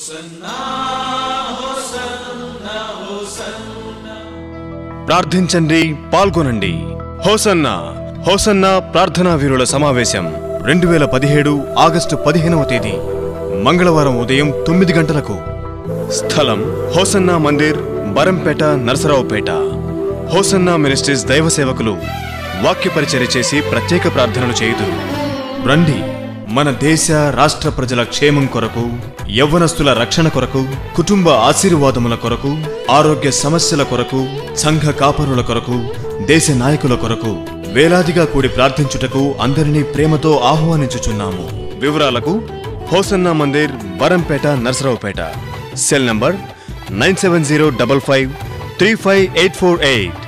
ప్రార్థించండి పాల్గొనండి hosanna hosanna ప్రార్థనా వీరుల సమావేశం రెండు వేల పదిహేడు ఆగస్టు పదిహేనవ తేదీ మంగళవారం ఉదయం తొమ్మిది గంటలకు స్థలం Hosanna Mandir Barampeta Narasaraopet Hosanna Ministries దైవ సేవకులు వాక్య పరిచర్య చేసి ప్రత్యేక ప్రార్థనలు చేయుదురు రండి మన దేశ రాష్ట్ర ప్రజల క్షేమం కొరకు యవ్వనస్తుల రక్షణ కొరకు కుటుంబ ఆశీర్వాదముల కొరకు ఆరోగ్య సమస్యల కొరకు సంఘ కాపరుల కొరకు దేశ నాయకుల కొరకు వేలాదిగా కూడి ప్రార్థించుటకు అందరినీ ప్రేమతో ఆహ్వానించుచున్నాము వివరాలకు Hosanna Mandir Barampeta Narasaraopet cell number nine seven zero double five three five eight four eight